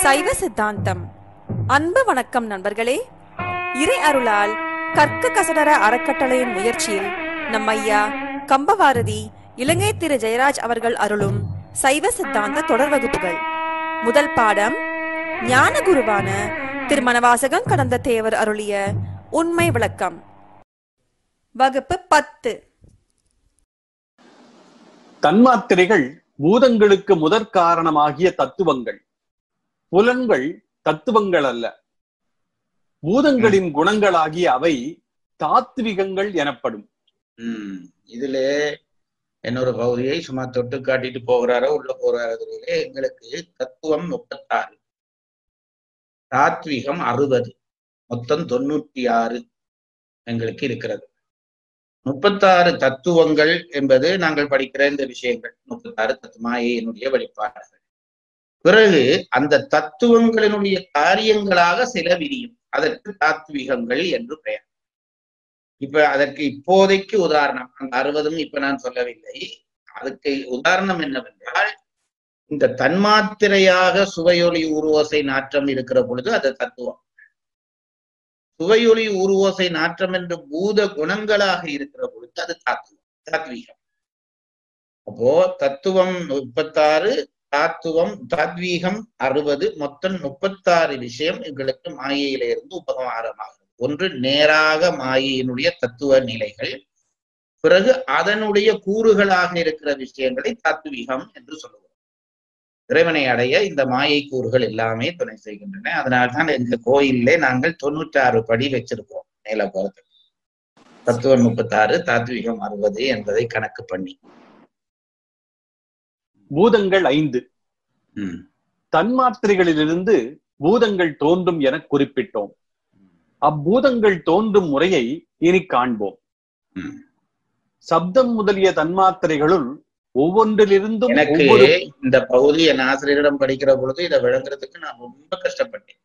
சைவ சித்தாந்தம் அன்பு வணக்கம் நண்பர்களே இறை அருளால் கற்க கசடர அறக்கட்டளையின் முயற்சியில் நம் ஐயா கம்பவாரதி இலங்கை திரு ஜெயராஜ் அவர்கள் அருளும் சைவ சித்தாந்த தொடர் வகுப்புகள் முதல் பாடம் ஞான குருவான திருமணவாசகம் கடந்த தேவர் அருளிய உண்மை விளக்கம் வகுப்பு பத்து தன்மாத்திரைகள் பூதங்களுக்கு முதற் காரணமாகிய தத்துவங்கள் புலன்கள் தத்துவங்கள் அல்ல பூதங்களின் குணங்களாகிய அவை தாத்விகங்கள் எனப்படும் ம் இதுல இன்னொரு பகுதியை சும்மா தொட்டு காட்டிட்டு போகிறாரோ உள்ள போகிறாரோ தெரியல எங்களுக்கு தத்துவம் முப்பத்தாறு தாத்விகம் அறுபது மொத்தம் தொண்ணூற்றி ஆறு எங்களுக்கு இருக்கிறது முப்பத்தாறு தத்துவங்கள் என்பது நாங்கள் படிக்கிற இந்த விஷயங்கள் முப்பத்தாறு தத்து மாயையினுடைய வெளிப்பாடுகள் பிறகு அந்த தத்துவங்களினுடைய காரியங்களாக சில விரியும் அதற்கு தாத்விகங்கள் என்று பெயர் இப்ப அதற்கு இப்போதைக்கு உதாரணம் அந்த அறுபதும் இப்ப நான் சொல்லவில்லை அதுக்கு உதாரணம் என்னவென்றால் இந்த தன்மாத்திரையாக சுவையொலி உருவோசை நாற்றம் இருக்கிற பொழுது அது தத்துவம் சுவையொலி உருவோசை நாற்றம் என்று பூத குணங்களாக இருக்கிற பொழுது அது தாத்துவம் தாத்வீகம் அப்போ தத்துவம் முப்பத்தாறு தாத்துவம் தாத்வீகம் அறுபது மொத்தம் முப்பத்தாறு விஷயம் எங்களுக்கு மாயையில இருந்து உபகாரமாகிறது ஒன்று நேராக மாயையினுடைய தத்துவ நிலைகள் பிறகு அதனுடைய கூறுகளாக இருக்கிற விஷயங்களை தாத்வீகம் என்று சொல்லுவோம் இறைவனை அடைய இந்த மாயை கூறுகள் எல்லாமே துணை செய்கின்றன அதனால்தான் எங்க கோயிலே நாங்கள் தொண்ணூற்றாறு படி வச்சிருக்கோம் மேல போறது தத்துவம் முப்பத்தாறு தாத்வீகம் அறுபது என்பதை கணக்கு பண்ணி பூதங்கள் ஐந்து ம் தன்மாத்திரைகளிலிருந்து பூதங்கள் தோன்றும் என குறிப்பிட்டோம் அப்பூதங்கள் தோன்றும் முறையை இனி காண்போம் ம். சப்தம் முதலிய தன்மாத்திரைகளுள் ஒவ்வொன்றிலிருந்தும் எனக்கு ஒவ்வொரு இந்த பகுதி என் ஆசிரியரிடம் படிக்கிற பொழுது இதை விளங்குறதுக்கு நான் ரொம்ப கஷ்டப்பட்டேன்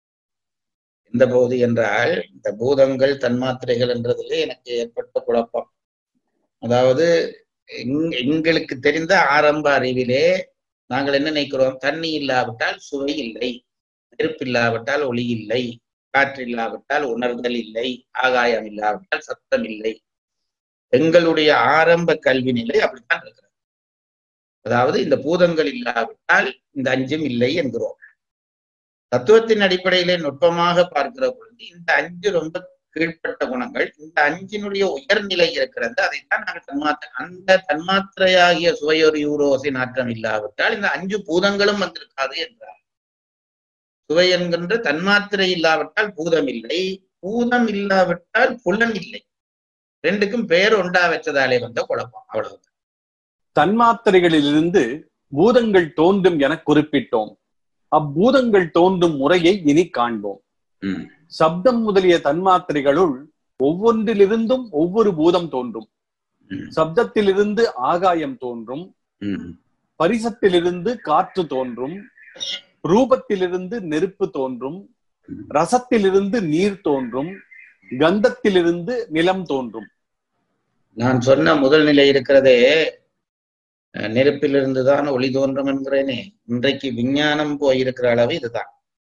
இந்த பகுதி என்றால் இந்த பூதங்கள் தன்மாத்திரைகள் என்றதிலே எனக்கு ஏற்பட்ட குழப்பம் அதாவது எங்- எங்களுக்கு தெரிந்த ஆரம்ப அறிவிலே நாங்கள் என்ன நினைக்கிறோம் தண்ணி இல்லாவிட்டால் சுவை இல்லை நெருப்பு இல்லாவிட்டால் ஒளி இல்லை காற்று இல்லாவிட்டால் உணர்தல் இல்லை ஆகாயம் இல்லாவிட்டால் சத்தம் இல்லை எங்களுடைய ஆரம்ப கல்வி நிலை அப்படித்தான் இருக்கிறது அதாவது இந்த பூதங்கள் இல்லாவிட்டால் இந்த அஞ்சும் இல்லை என்கிறோம் தத்துவத்தின் அடிப்படையிலே நுட்பமாக பார்க்கிற பொழுது இந்த அஞ்சு ரொம்ப கீழ்ப்பட்ட குணங்கள் இந்த அஞ்சினுடைய உயர்நிலை இருக்கிறது அதைத்தான் நாங்கள் தன்மாத்திரை அந்த தன்மாத்திரையாகிய சுவையொரு யூரோசை நாற்றம் இல்லாவிட்டால் இந்த அஞ்சு பூதங்களும் வந்திருக்காது என்றார் சுவை என்கின்ற தன்மாத்திரை இல்லாவிட்டால் பூதம் இல்லை பூதம் இல்லாவிட்டால் புலன் இல்லை ரெண்டுக்கும் பெயர் ஒண்டா வச்சதாலே வந்த குழப்பம் அவ்வளவு தன்மாத்திரைகளிலிருந்து பூதங்கள் தோன்றும் என குறிப்பிட்டோம் அப்பூதங்கள் தோன்றும் முறையை இனி காண்போம் ம் சப்தம் முதலிய தன்மாத்திரைகளுள் ஒவ்வொன்றிலிருந்தும் ஒவ்வொரு பூதம் தோன்றும் ம் சப்தத்திலிருந்து ஆகாயம் தோன்றும் ம் பரிசத்திலிருந்து காற்று தோன்றும் ரூபத்திலிருந்து நெருப்பு தோன்றும் ரசத்திலிருந்து நீர் தோன்றும் கந்தத்திலிருந்து நிலம் தோன்றும் நான் சொன்ன முதல் நிலை இருக்கிறதே அஹ், நெருப்பிலிருந்து தான் ஒளி தோன்றும் என்கிறேனே இன்றைக்கு விஞ்ஞானம் போயிருக்கிற அளவு இதுதான்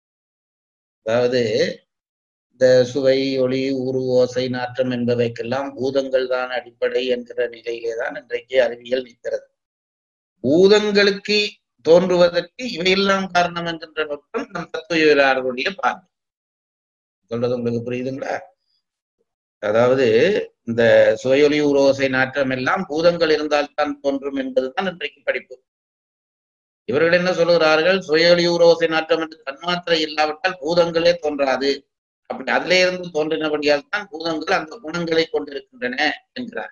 அதாவது இந்த சுவை ஒளி ஊறு ஓசை நாற்றம் என்பவைக்கெல்லாம் பூதங்கள் தான் அடிப்படை என்கிற நிலையிலே தான் இன்றைக்கு அறிவியல் நிற்கிறது பூதங்களுக்கு தோன்றுவதற்கு இவையெல்லாம் காரணம் என்கின்ற நுட்பம் நம் தத்துவர்களுடைய பார்வை சொல்றது உங்களுக்கு புரியுதுங்களா அதாவது இந்த சுவையொலி உரோசை நாற்றம் எல்லாம் பூதங்கள் இருந்தால்தான் தோன்றும் என்பதுதான் இன்றைக்கு படிப்பு இவர்கள் என்ன சொல்லுகிறார்கள் சுவையொலி உரோசை நாற்றம் என்று தன்மாத்திரை இல்லாவிட்டால் பூதங்களே தோன்றாது அப்படி அதிலே இருந்து தோன்றினபடியால் தான் பூதங்கள் அந்த குணங்களை கொண்டிருக்கின்றன என்கிறார்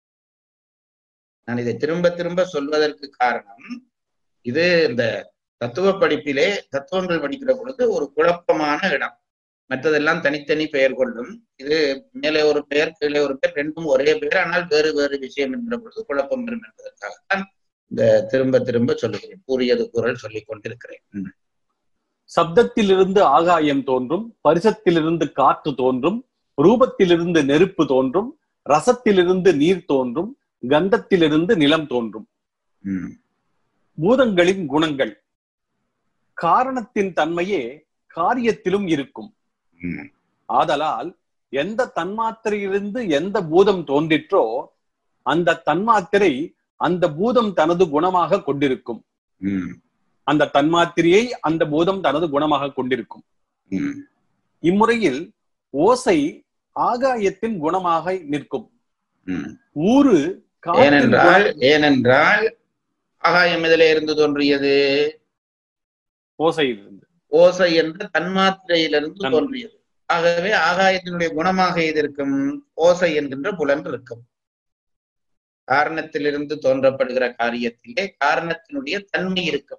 நான் இதை திரும்ப திரும்ப சொல்வதற்கு காரணம் இது இந்த தத்துவ படிப்பிலே தத்துவங்கள் படிக்கிற பொழுது ஒரு குழப்பமான இடம் மற்றதெல்லாம் தனித்தனி பெயர் கொள்ளும் இது மேலே ஒரு பெயர் கீழே ஒரு பெயர் ரெண்டும் ஒரே பெயர் ஆனால் வேறு வேறு விஷயம் என்கிற பொழுது குழப்பம் வரும் என்பதற்காகத்தான் இந்த திரும்ப திரும்ப சொல்லுகிறேன் கூறியது குரல் சொல்லிக் கொண்டிருக்கிறேன் ம். சப்தத்திலிருந்து ஆகாயம் தோன்றும் பரிசத்திலிருந்து காற்று தோன்றும் ரூபத்திலிருந்து நெருப்பு தோன்றும் ரசத்திலிருந்து நீர் தோன்றும் கந்தத்திலிருந்து நிலம் தோன்றும் ம். பூதங்களின் குணங்கள் காரணத்தின் தன்மையே காரியத்திலும் இருக்கும் ம், ஆதலால் எந்த தன்மாத்திரையிலிருந்து எந்த பூதம் தோன்றிற்றோ அந்த தன்மாத்திரை அந்த பூதம் தனது குணமாக கொண்டிருக்கும் ம், அந்த தன்மாத்திரையை அந்த பூதம் தனது குணமாக கொண்டிருக்கும் ம், இம்முறையில் ஓசை ஆகாயத்தின் குணமாக நிற்கும் ம். ஊறு காற்றின் ஏனென்றால் குண- ஏனென்றால் ஆகாயம் இதிலே இருந்து தோன்றியது ஓசையிலிருந்து ஓசை என்ற தன்மாத்திரையிலிருந்து தன்- தோன்றியது ஆகவே ஆகாயத்தினுடைய குணமாக இது இருக்கும் ஓசை என்கின்ற புலன் இருக்கும் காரணத்திலிருந்து தோன்றப்படுகிற காரியத்திலே காரணத்தினுடைய தன்மை இருக்கும்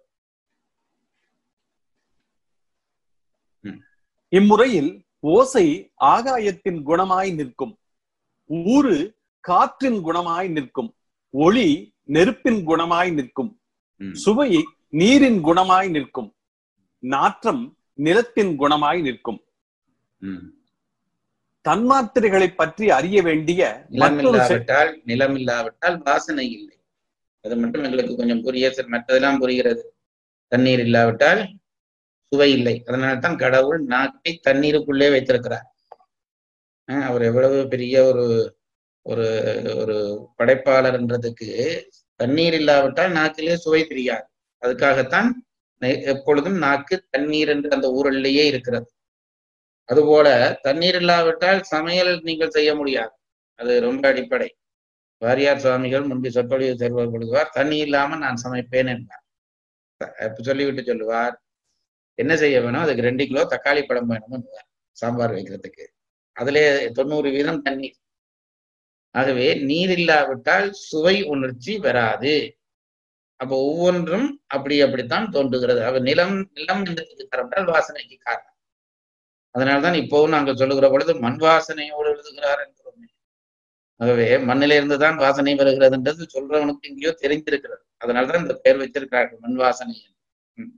இம்முறையில் ஓசை ஆகாயத்தின் குணமாய் நிற்கும் ஊறு காற்றின் குணமாய் நிற்கும் ஒளி நெருப்பின் குணமாய் நிற்கும் ம். சுவை நீரின் குணமாய் நிற்கும் நாற்றம் நிலத்தின் குணமாய் நிற்கும் ம். தன்மாத்திரைகளை பற்றி அறிய வேண்டிய நிலம் மற்றொரு செ- இல்லாவிட்டால் நிலம் இல்லாவிட்டால் வாசனை இல்லை அது மட்டும் எங்களுக்கு கொஞ்சம் புரிய சரி, மற்றதெல்லாம் புரிகிறது தண்ணீர் இல்லாவிட்டால் சுவை இல்லை அதனால்தான் கடவுள் நாக்கை தண்ணீருக்குள்ளே வைத்திருக்கிறார் ஆஹ் அவர் எவ்வளவு பெரிய ஒரு ஒரு ஒரு படைப்பாளர்ன்றதுக்கு தண்ணீர் இல்லாவிட்டால் நாக்கிலே சுவை தெரியாது அதுக்காகத்தான் நெ- எப்பொழுதும் நாக்கு தண்ணீர் என்று அந்த ஊரல்லையே இருக்கிறது அதுபோல தண்ணீர் இல்லாவிட்டால் சமையல் நீங்கள் செய்ய முடியாது அது ரொம்ப அடிப்படை வாரியார் சுவாமிகள் முன்பு சொற்பொழிவு செல்வர் கொடுக்குவார் தண்ணி இல்லாம நான் சமைப்பேன் என்பார் அப்ப சொல்லிவிட்டு சொல்லுவார் என்ன செய்ய வேணும் அதுக்கு ரெண்டு கிலோ தக்காளி பழம் வேணும் சாம்பார் வைக்கிறதுக்கு அதிலே தொண்ணூறு வீதம் தண்ணீர் ஆகவே நீர் இல்லாவிட்டால் சுவை உணர்ச்சி வராது அப்போ ஒவ்வொன்றும் அப்படி அப்படித்தான் தோன்றுகிறது அவ நிலம் நிலம் நிலத்துக்கு காரணம் வாசனைக்கு காரணம் அதனால்தான் இப்போவும் நாங்கள் சொல்லுகிற பொழுது மண் வாசனையோடு எழுதுகிறார் என்கிறோம் ஆகவே மண்ணில இருந்துதான் வாசனை வருகிறதுன்றது சொல்றவனுக்கு எங்கேயோ தெரிந்திருக்கிறது அதனால்தான் இந்த பெயர் வச்சிருக்கிறார்கள் மண் வாசனை ம்.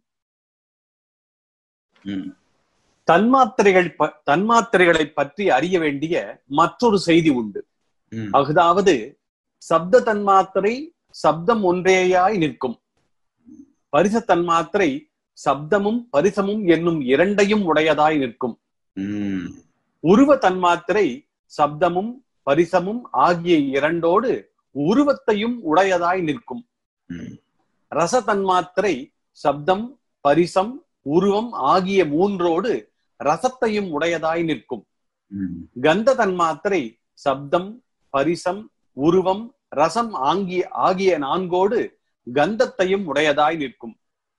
ம். தன்மாத்திரைகள் ப- தன்மாத்திரைகளை பற்றி அறிய வேண்டிய மற்றொரு செய்தி உண்டு ம். அதாவது சப்த தன்மாத்திரை சப்தம் ஒன்றேயாய் நிற்கும் பரிச தன்மாத்திரை சப்தமும் பரிசமும் என்னும் இரண்டையும் உடையதாய் நிற்கும் ம். உருவ தன்மாத்திரை சப்தமும் பரிசமும் ஆகிய இரண்டோடு உருவத்தையும் உடையதாய் நிற்கும் ம். ரச தன்மாத்திரை சப்தம் பரிசம் உருவம் ஆகிய மூன்றோடு ரசத்தையும் உடையதாய் நிற்கும் ம். கந்த தன்மாத்திரை சப்தம் பரிசம் உருவம் ரசம் ஆகிய ஆகிய நான்கோடு கந்தத்தையும் உடையதாய் நிற்கும்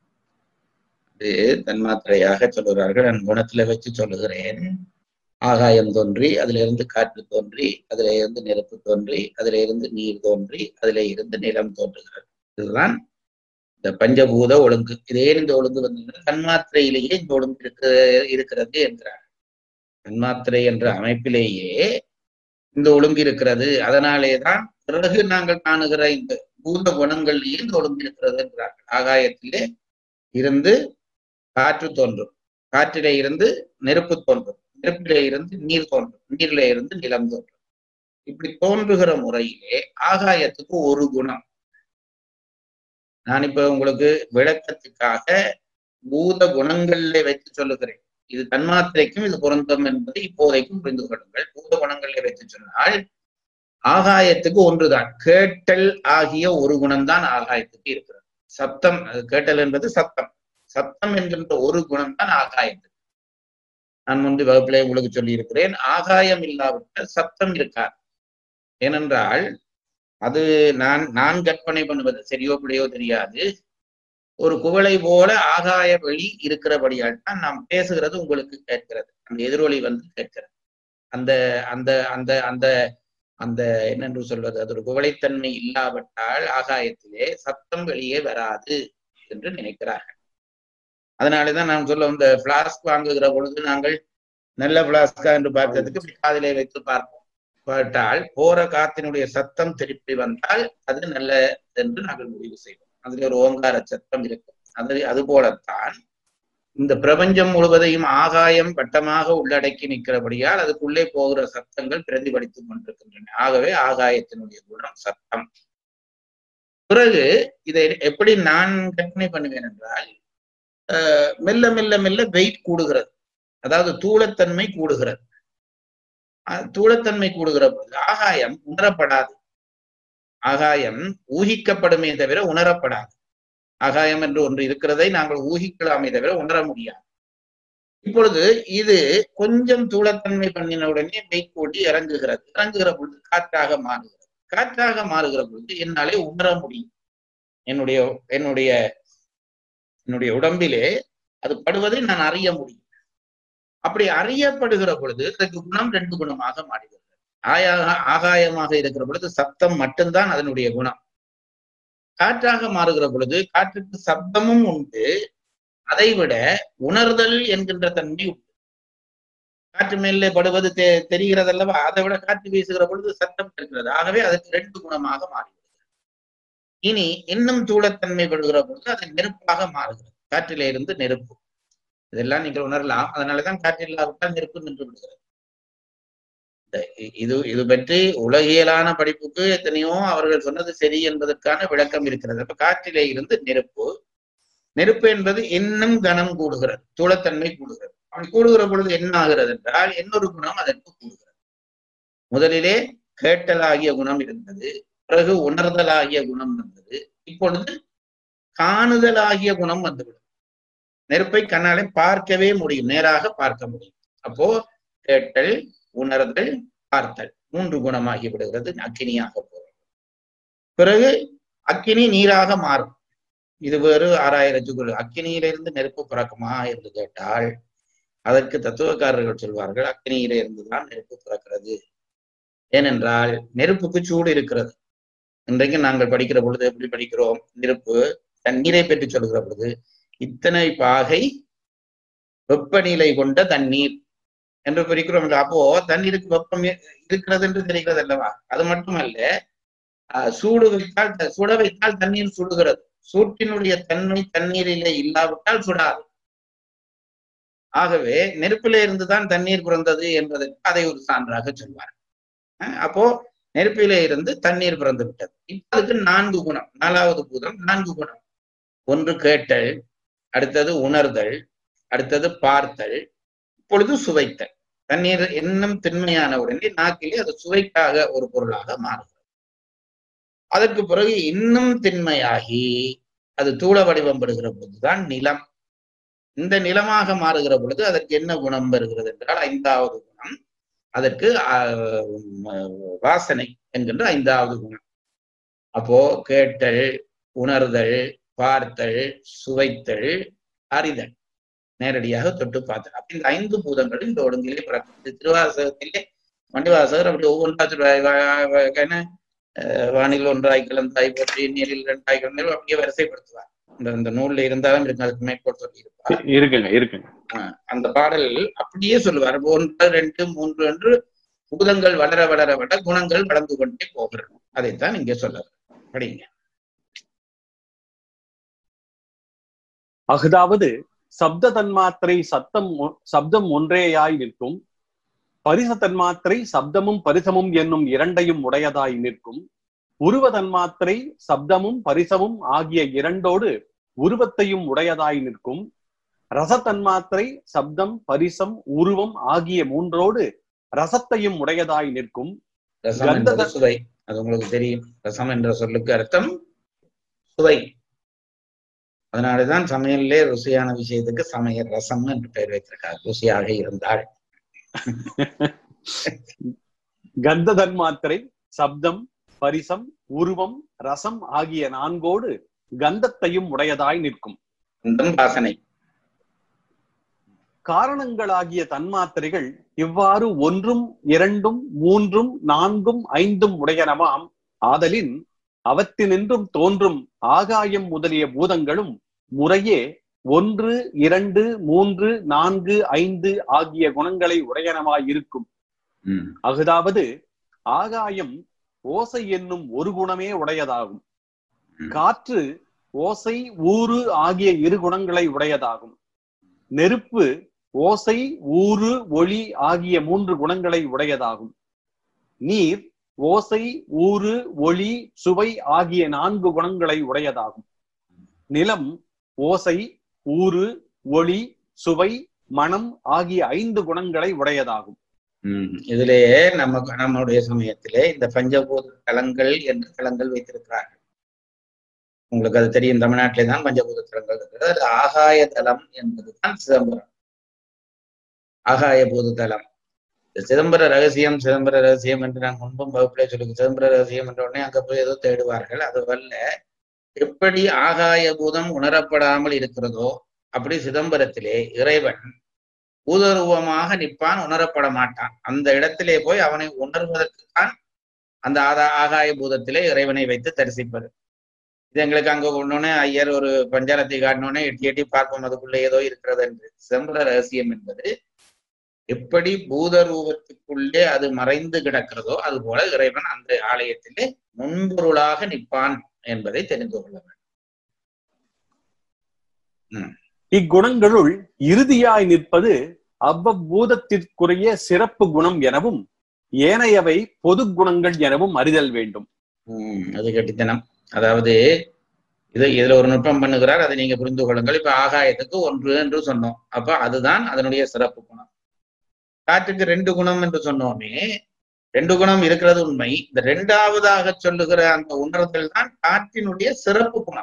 இது தன்மாத்திரையாக சொல்லுகிறார்கள் நான் குணத்துல வச்சு சொல்லுகிறேன் ஆகாயம் தோன்றி அதுல இருந்து காற்று தோன்றி அதுல இருந்து நெருப்பு தோன்றி அதுல இருந்து நீர் தோன்றி அதுல இருந்து நிலம் தோன்றுகிறது இதுதான் இந்த பஞ்சபூத ஒழுங்கு இதே இந்த ஒழுங்கு வந்து தன்மாத்திரையிலேயே இந்த ஒழுங்கு இருக்கு இருக்கிறது என்கிறார் தன்மாத்திரை என்ற அமைப்பிலேயே இந்த ஒழுங்கு இருக்கிறது அதனாலேதான் பிறகு நாங்கள் காணுகிற இந்த பூத குணங்களிலேயே இந்த ஒழுங்கு இருக்கிறது என்கிறார்கள் ஆகாயத்திலே இருந்து காற்று தோன்றும் காற்றிலே இருந்து நெருப்பு தோன்றும் நெருப்பிலே இருந்து நீர் தோன்றும் நீரிலே இருந்து நிலம் தோன்றும் இப்படி தோன்றுகிற முறையிலே ஆகாயத்துக்கு ஒரு குணம் நான் இப்ப உங்களுக்கு விளக்கத்துக்காக பூத குணங்களிலே வைத்து சொல்லுகிறேன் இது தன்மாத்திரைக்கும் இது பொருந்தும் என்பதை இப்போதைக்கும் புரிந்து கொள்ளுங்கள் பூத குணங்களிலே வைத்து சொன்னால் ஆகாயத்துக்கு ஒன்றுதான் கேட்டல் ஆகிய ஒரு குணம்தான் ஆகாயத்துக்கு இருக்கிறது சப்தம் அது கேட்டல் என்பது சத்தம் சத்தம் என்கின்ற ஒரு குணம் தான் ஆகாயத்துக்கு நான் முன்பு வகுப்பிலே உங்களுக்கு சொல்லி இருக்கிறேன் ஆகாயம் இல்லாவிட்டால் சத்தம் இருக்காது ஏனென்றால் அது நான் நான் கற்பனை பண்ணுவது சரியோ பிழையோ தெரியாது ஒரு குவளை போல ஆகாய வெளி இருக்கிறபடியால் தான் நாம் பேசுகிறது உங்களுக்கு கேட்கிறது அந்த எதிரொலி வந்து கேட்கிறது அந்த அந்த அந்த அந்த அந்த என்னென்று சொல்வது அது ஒரு குவளைத்தன்மை இல்லாவிட்டால் ஆகாயத்திலே சத்தம் வெளியே வராது என்று நினைக்கிறார்கள் அதனாலேதான் நான் சொல்ல இந்த பிளாஸ்க் வாங்குகிற பொழுது நாங்கள் நல்ல பிளாஸ்கா என்று பார்க்கிறதுக்கு இப்படி காதிலே வைத்து பார்ப்போம் பார்த்தால் போற காத்தினுடைய சத்தம் திருப்பி வந்தால் அது நல்ல என்று நாங்கள் முடிவு செய்வோம் அதுல ஒரு ஓங்கார சத்தம் இருக்கும் அது அது போலத்தான் இந்த பிரபஞ்சம் முழுவதையும் ஆகாயம் வட்டமாக உள்ளடக்கி நிற்கிறபடியால் அதுக்குள்ளே போகிற சத்தங்கள் பிரதிபலித்துக் கொண்டிருக்கின்றன ஆகவே ஆகாயத்தினுடைய குணம் சத்தம் பிறகு இதை எப்படி நான் கற்பனை பண்ணுவேன் என்றால் அஹ், மெல்ல மெல்ல மெல்ல வெயிட் கூடுகிறது அதாவது தூளத்தன்மை கூடுகிறது அஹ், தூளத்தன்மை கூடுகிற பொழுது ஆகாயம் உணரப்படாது ஆகாயம் ஊகிக்கப்படுமே தவிர உணரப்படாது ஆகாயம் என்று ஒன்று இருக்கிறதை நாங்கள் ஊகிக்கலாமே தவிர உணர முடியாது இப்பொழுது இது கொஞ்சம் தூளத்தன்மை பண்ணின உடனே வெயிட் கூட்டி இறங்குகிறது இறங்குகிற பொழுது காற்றாக மாறுகிறது காற்றாக மாறுகிற பொழுது என்னாலே உணர முடியும் என்னுடைய என்னுடைய என்னுடைய உடம்பிலே அது படுவதை நான் அறிய முடியும் அப்படி அறியப்படுகிற பொழுது அதற்கு குணம் ரெண்டு குணமாக மாறுகிறது ஆயா ஆகாயமாக இருக்கிற பொழுது சப்தம் மட்டும்தான் அதனுடைய குணம் காற்றாக மாறுகிற பொழுது காற்றுக்கு சப்தமும் உண்டு அதைவிட உணர்தல் என்கின்ற தன்மை உண்டு காற்று மேலே படுவது தெ தெரிகிறது அல்லவா அதை விட காற்று வீசுகிற பொழுது சத்தம் இருக்கிறது ஆகவே அதுக்கு ரெண்டு குணமாக மாறிவிடுகிறது இனி இன்னும் தூளத்தன்மை படுகிற பொழுது அது நெருப்பாக மாறுகிறது காற்றிலே இருந்து நெருப்பு இதெல்லாம் நீங்கள் உணரலாம் அதனாலதான் காற்று இல்லாவிட்டால் நெருப்பு நின்று விடுகிறது இந்த இ- இது இது பற்றி உலகியலான படிப்புக்கு எத்தனையோ அவர்கள் சொன்னது சரி என்பதற்கான விளக்கம் இருக்கிறது அப்ப காற்றிலே இருந்து நெருப்பு நெருப்பு என்பது இன்னும் கனம் கூடுகிறது தூளத்தன்மை கூடுகிறது அப்படி கூடுகிற பொழுது என்ன ஆகிறது என்றால் இன்னொரு குணம் அதற்கு கூடுகிறது முதலிலே கேட்டலாகிய குணம் இருந்தது பிறகு உணர்தலாகிய குணம் வந்தது இப்பொழுது காணுதலாகிய குணம் வந்துவிடும் நெருப்பை கண்ணாலே பார்க்கவே முடியும் நேராக பார்க்க முடியும் அப்போ கேட்டல் உணர்தல் பார்த்தல் மூன்று குணமாகி விடுகிறது அக்கினியாக போகிறது பிறகு அக்கினி நீராக மாறும் இது வேறு ஆறாயிரத்துக்குள் அக்கினியிலிருந்து நெருப்பு பிறக்குமா என்று கேட்டால் அதற்கு தத்துவக்காரர்கள் சொல்வார்கள் அக்கினியில இருந்துதான் நெருப்பு பிறக்கிறது ஏனென்றால் நெருப்புக்கு சூடு இருக்கிறது இன்றைக்கு நாங்கள் படிக்கிற பொழுது எப்படி படிக்கிறோம் நெருப்பு தண்ணீரை பற்றி சொல்கிற பொழுது இத்தனை பாகை வெப்பநிலை கொண்ட தண்ணீர் என்று பிரிக்கிறோம் இல்ல? அப்போ தண்ணீருக்கு வெப்பம் இ- இருக்கிறது என்று தெரிகிறது அல்லவா அது மட்டுமல்ல ஆஹ் சூடு வைத்தால் த- சுட வைத்தால் தண்ணீர் சுடுகிறது சூட்டினுடைய தன்மை தண்ணீரிலே இல்லாவிட்டால் சுடாது ஆகவே நெருப்பிலே இருந்துதான் தண்ணீர் பிறந்தது என்பதற்கு அதை ஒரு சான்றாக சொல்வார் அஹ் அப்போ நெருப்பிலே இருந்து தண்ணீர் பிறந்து விட்டது இப்ப அதுக்கு நான்கு குணம் நாலாவது பூதம் நான்கு குணம் ஒன்று கேட்டல் அடுத்தது உணர்தல் அடுத்தது பார்த்தல் இப்பொழுது சுவைத்தல் தண்ணீர் இன்னும் திண்மையான உடனே நாக்கிலே அது சுவைக்காக ஒரு பொருளாக மாறுகிறது அதற்கு பிறகு இன்னும் திண்மையாகி அது தூள வடிவம் பெறுகிற பொழுதுதான் நிலம் இந்த நிலமாக மாறுகிற பொழுது அதற்கு என்ன குணம் வருகிறது என்றால் ஐந்தாவது குணம் அதற்கு ஆஹ், உம், வாசனை என்கின்ற ஐந்தாவது குணம் அப்போ கேட்டல் உணர்தல் பார்த்தல் சுவைத்தல் அறிதல் நேரடியாக தொட்டு பார்த்தல் அப்ப இந்த ஐந்து பூதங்கள் இந்த ஒழுங்கிலே பிறக்கிறது திருவாசகத்திலே மண்டிவாசகர் அப்படி ஒவ்வொன்றா சொல்றார். வா- வா- என்ன அஹ், வானில் ஒன்றாய் கலந்தாய் போற்றி நீரில் இரண்டாய் கலந்தாய் அப்படியே வரிசைப்படுத்துவார் இந்த இந்த நூல்ல இருந்தாலும் இருக்கு அதுக்கு மேற்கோள் சொல்லி இருப்பார் இருக்குங்க இருக்குங்க அந்த பாடல் அப்படியே சொல்லுவார் ஒன்று ரெண்டு மூன்று என்று பூதங்கள் வளர வளர வளர குணங்கள் வளர்ந்து கொண்டே போகிறது அதைத்தான் இங்கே சொல்ல படிங்க அஃதாவது சப்த தன்மாத்திரை சத்தம் ஒ- சப்தம் ஒன்றேயாய் நிற்கும் பரிச தன்மாத்திரை சப்தமும் பரிசமும் என்னும் இரண்டையும் உடையதாய் நிற்கும் உருவ தன்மாத்திரை சப்தமும் பரிசமும் ஆகிய இரண்டோடு உருவத்தையும் உடையதாய் நிற்கும் ரச தன்மாத்திரை சப்தம் பரிசம் உருவம் ஆகிய மூன்றோடு ரசத்தையும் உடையதாய் நிற்கும் ரசம் கந்த என்பது சுவை அது உங்களுக்கு தெரியும் ரசம் என்ற சொல்லுக்கு அர்த்தம் சுவை அதனாலதான் சமையல்லே ருசியான விஷயத்துக்கு சமையல் ரசம் என்று பெயர் வைத்திருக்கார் ருசியாக இருந்தால் கந்த தன்மாத்திரை சப்தம் பரிசம் உருவம் ரசம் ஆகிய நான்கோடு கந்தத்தையும் உடையதாய் நிற்கும் இந்த வாசனை காரணங்களாகிய தன்மாத்திரைகள் இவ்வாறு ஒன்றும் இரண்டும் மூன்றும் நான்கும் ஐந்தும் உடையனவாம் ஆதலின் அவற்றினின்றும் தோன்றும் ஆகாயம் முதலிய பூதங்களும் முறையே ஒன்று இரண்டு மூன்று நான்கு ஐந்து ஆகிய குணங்களை உடையனவாய் இருக்கும் ம். அஃதாவது ஆகாயம் ஓசை என்னும் ஒரு குணமே உடையதாகும் ம். காற்று ஓசை ஊறு ஆகிய இரு குணங்களை உடையதாகும் நெருப்பு ஓசை ஊறு ஒளி ஆகிய மூன்று குணங்களை உடையதாகும் நீர் ஓசை ஊறு ஒளி சுவை ஆகிய நான்கு குணங்களை உடையதாகும் நிலம் ஓசை ஊறு ஒளி சுவை மனம் ஆகிய ஐந்து குணங்களை உடையதாகும் உம் இதிலேயே நம்ம நம்முடைய சமயத்திலே இந்த பஞ்சபூத தலங்கள் என்று தலங்கள் வைத்திருக்கிறார்கள் உங்களுக்கு அது தெரியும் தமிழ்நாட்டிலே தான் பஞ்சபூத தலங்கள் இருக்கிறது அது ஆகாய தலம் என்பதுதான் சிதம்பரம் ஆகாய பூத தலம் இந்த சிதம்பர ரகசியம் சிதம்பர ரகசியம் என்று நான் முன்பும் வகுப்பிலே சொல்லி சிதம்பர ரகசியம் என்ற உடனே அங்க போய் ஏதோ தேடுவார்கள் அது வல்ல எப்படி ஆகாய பூதம் உணரப்படாமல் இருக்கிறதோ அப்படி சிதம்பரத்திலே இறைவன் பூதரூபமாக நிற்பான் உணரப்பட மாட்டான் அந்த இடத்திலே போய் அவனை உணர்வதற்கு தான் அந்த ஆதா ஆகாய பூதத்திலே இறைவனை வைத்து தரிசிப்பது இது எங்களுக்கு அங்க கொண்டோன்னே ஐயர் ஒரு பஞ்சாலத்தை காட்டினோடனே எட்டி எட்டி பார்ப்போம் அதுக்குள்ள ஏதோ இருக்கிறது என்று சிதம்பர ரகசியம் என்பது எப்படி பூத ரூபத்துக்குள்ளே அது மறைந்து கிடக்கிறதோ அது போல இறைவன் அந்த ஆலயத்திலே முன்பொருளாக நிற்பான் என்பதை தெரிந்து கொள்ள வேண்டும் இக்குணங்களுள் இறுதியாய் நிற்பது அவ்வப்பூதத்திற்குரிய சிறப்பு குணம் எனவும் ஏனையவை பொது குணங்கள் எனவும் அறிதல் வேண்டும் உம் அது கட்டித்தனம் அதாவது இது இதுல ஒரு நுட்பம் பண்ணுகிறார் அதை நீங்க புரிந்து கொள்ளுங்கள் இப்ப ஆகாயத்துக்கு ஒன்று என்று சொன்னோம் அப்ப அதுதான் அதனுடைய சிறப்பு குணம் காற்றுக்கு ரெண்டு குணம் என்று சொன்னோமே ரெண்டு குணம் இருக்கிறது உண்மை இந்த இரண்டாவதாக சொல்லுகிற அந்த உணர்தல் தான் காற்றினுடைய சிறப்பு குணம்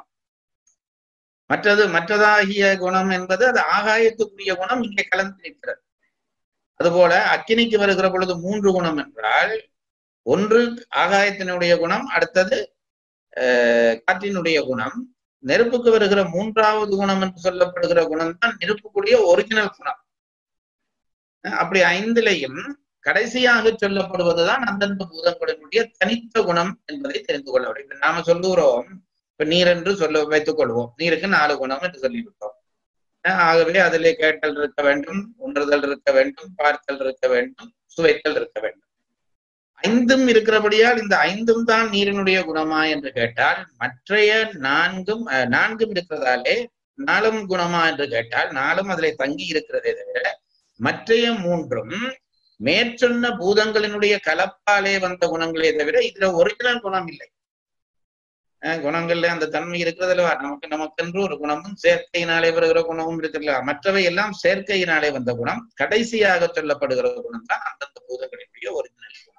மற்றது மற்றதாகிய குணம் என்பது அது ஆகாயத்துக்குரிய குணம் இங்கே கலந்து நிற்கிறது அதுபோல அக்கினிக்கு வருகிற பொழுது மூன்று குணம் என்றால் ஒன்று ஆகாயத்தினுடைய குணம் அடுத்தது அஹ், காற்றினுடைய குணம் நெருப்புக்கு வருகிற மூன்றாவது குணம் என்று சொல்லப்படுகிற குணம் தான் நெருப்புக்குரிய ஒரிஜினல் குணம் அஹ், அப்படி ஐந்திலையும் கடைசியாக சொல்லப்படுவதுதான் அந்தந்த பூதங்களினுடைய தனித்த குணம் என்பதை தெரிந்து கொள்ள வேண்டும் இப்ப நாம சொல்லுகிறோம் இப்ப நீர் என்று சொல்ல வைத்துக் கொள்வோம் நீருக்கு நாலு குணம் என்று சொல்லிவிட்டோம் அஹ், ஆகவே அதிலே கேட்டல் இருக்க வேண்டும் உணர்தல் இருக்க வேண்டும் பார்த்தல் இருக்க வேண்டும் சுவைத்தல் இருக்க வேண்டும் ஐந்தும் இருக்கிறபடியால் இந்த ஐந்தும் தான் நீரினுடைய குணமா என்று கேட்டால் மற்றைய நான்கும் அஹ், நான்கும் இருக்கிறதாலே நாலும் குணமா என்று கேட்டால் நாலும் அதிலே தங்கி இருக்கிறதே தவிர மற்றைய மூன்றும் மேற்சொன்ன பூதங்களினுடைய கலப்பாலே வந்த குணங்களே தவிர இதுல ஒரிஜினல் குணம் இல்லை அஹ், குணங்கள்ல அந்த தன்மை இருக்கிறதுல நமக்கு நமக்கென்று ஒரு குணமும் சேர்க்கையினாலே வருகிற குணமும் இருக்கிறது மற்றவை எல்லாம் சேர்க்கையினாலே வந்த குணம் கடைசியாக சொல்லப்படுகிற குணம் தான் அந்தந்த பூதங்களினுடைய ஒரிஜினல் குணம்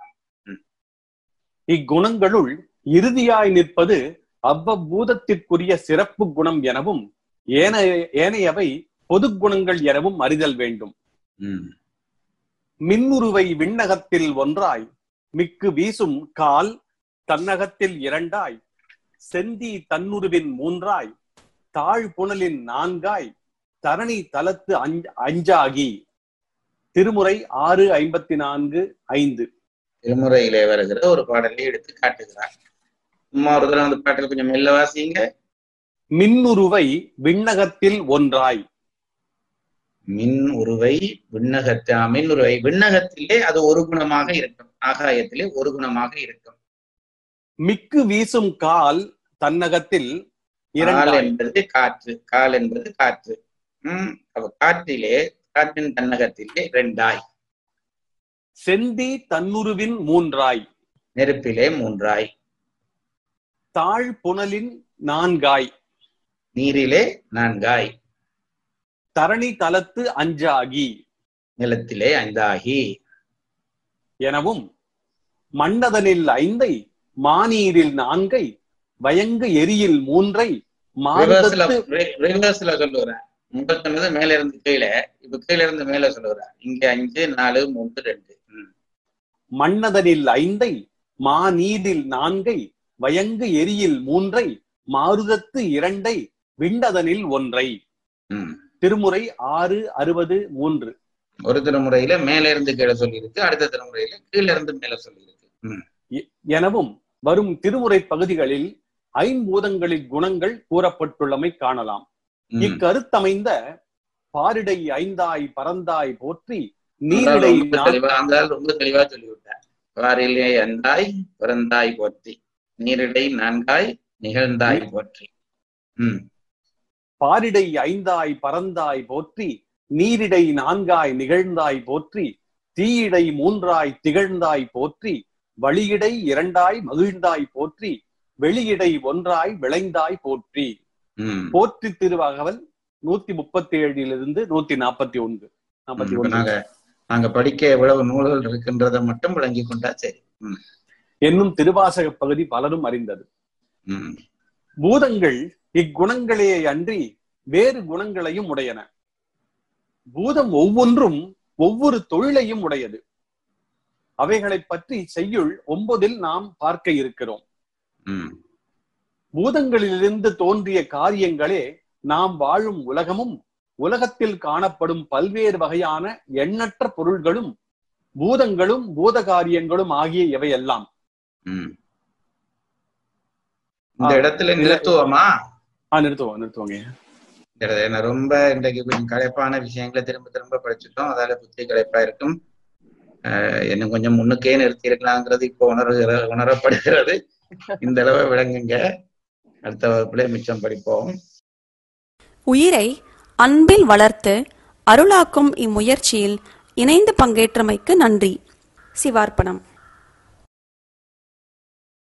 இக்குணங்களுள் இறுதியாய் நிற்பது அவ்வப்பூதத்திற்குரிய சிறப்பு குணம் எனவும் ஏனைய ஏனையவை பொது குணங்கள் எனவும் அறிதல் வேண்டும் உம் மின்னுருவை விண்ணகத்தில் ஒன்றாய் மிக்கு வீசும் கால் தன்னகத்தில் இரண்டாய் செந்தி தன்னுருவின் மூன்றாய் தாழ் புனலின் நான்காய் தரணி தலத்து அஞ்ச- அஞ்சாகி திருமுறை ஆறு ஐம்பத்தி நான்கு ஐந்து திருமுறையிலே வருகிற ஒரு பாடலை எடுத்து காட்டுகிறார் சும்மா ஒரு தடவை அந்த பாடல் கொஞ்சம் மெல்ல வாசிங்க மின்னுருவை விண்ணகத்தில் ஒன்றாய் மின் உருவை விண்ணகத்தா மின் உருவை விண்ணகத்திலே அது ஒரு குணமாக இருக்கும் ஆகாயத்திலே ஒரு குணமாக இருக்கும் மிக்கு வீசும் கால் தன்னகத்தில் கால் இரண்டாய் என்பது காற்று கால் என்பது காற்று உம் அப்ப காற்றிலே காற்றின் தன்னகத்திலே இரண்டாய் செந்தி தன்னுருவின் மூன்றாய் நெருப்பிலே மூன்றாய் தாழ் புனலின் நான்காய் நீரிலே நான்காய் தரணி தலத்து அஞ்சாகி நிலத்திலே ஐந்தாகி எனவும் மன்னதனில் ஐந்தை மானீரில் நான்கை வயங்கு எரியில் மூன்றை ரிவர்ஸ்ல மாறுதத்து ரிவர்ஸ்ல சொல்லுறேன் முதல் சொன்னது மேல இருந்து கீழே இப்ப கீழே இருந்து மேல சொல்லுறேன் இங்க அஞ்சு நாலு மூன்று ரெண்டு ம். மன்னதனில் ஐந்தை மாநீரில் நான்கை வயங்கு எரியில் மூன்றை மாருதத்து இரண்டை விண்டதனில் ஒன்றை ம். திருமுறை ஆறு அறுபது மூன்று ஒரு திருமுறையில மேல இருந்து கீழே சொல்லியிருக்கு அடுத்த திருமுறையில கீழே இருந்து மேல சொல்லியிருக்கு ம். எனவும் வரும் திருமுறை பகுதிகளில் ஐம்பூதங்களின் குணங்கள் கூறப்பட்டுள்ளமை காணலாம் ம். இக்கருத்தமைந்த பாரிடை ஐந்தாய் பறந்தாய் போற்றி அந்த நீரிடை ஆள் ரொம்ப நான் தெளிவா அந்த ஆள் ரொம்ப தெளிவா சொல்லிவிட்டார் வாரிலே அந்தாய் பிறந்தாய் போற்றி நீரிடை நான்காய் நிகழ்ந்தாய் போற்றி ம் பாரிடை ஐந்தாய் பறந்தாய் போற்றி நீரிடை நான்காய் நிகழ்ந்தாய் போற்றி தீயிடை மூன்றாய் திகழ்ந்தாய் போற்றி வழியிடை இரண்டாய் மகிழ்ந்தாய் போற்றி வெளியிடை ஒன்றாய் விளைந்தாய் போற்றி ம் போற்றி திருவகவல் நூத்தி முப்பத்தி ஏழிலிருந்து நூத்தி நாற்பத்தி ஒன்று நாற்பத்தி இப்ப ஒன்று நாங்க நாங்க படிக்க எவ்வளவு நூல்கள் இருக்கின்றதை மட்டும் விளங்கி கொண்டா சரி ம், என்னும் திருவாசக பகுதி பலரும் அறிந்தது ம், பூதங்கள் இக்குணங்களே அன்றி வேறு குணங்களையும் உடையன பூதம் ஒவ்வொன்றும் ஒவ்வொரு தொழிலையும் உடையது அவைகளைப் பற்றி செய்யுள் ஒன்பதில் நாம் பார்க்க இருக்கிறோம் ம், பூதங்களிலிருந்து தோன்றிய காரியங்களே நாம் வாழும் உலகமும் உலகத்தில் காணப்படும் பல்வேறு வகையான எண்ணற்ற பொருள்களும் பூதங்களும் பூத காரியங்களும் ஆகிய இவையெல்லாம் ம். இந்த ஆ, இடத்துல இல்ல. நிறுத்துவோமா ஆ நிறுத்துவோம் நிறுத்துவோங்க இந்த இடத்துல என்ன ரொம்ப இன்றைக்கு கொஞ்சம் களைப்பான விஷயங்களை திரும்ப திரும்ப படிச்சுட்டோம் அதால புத்தி களைப்பா இருக்கும் ஆஹ் இன்னும் கொஞ்சம் முன்னுக்கே நிறுத்தி இருக்கலாங்கிறது இப்போ உணர்கிற உணரப்படுகிறது இந்த அளவை விளங்குங்க அடுத்த வகுப்புல மிச்சம் படிப்போம் உயிரை அன்பில் வளர்த்து அருளாக்கும் இம்முயற்சியில் இணைந்து பங்கேற்றமைக்கு நன்றி சிவார்ப்பணம்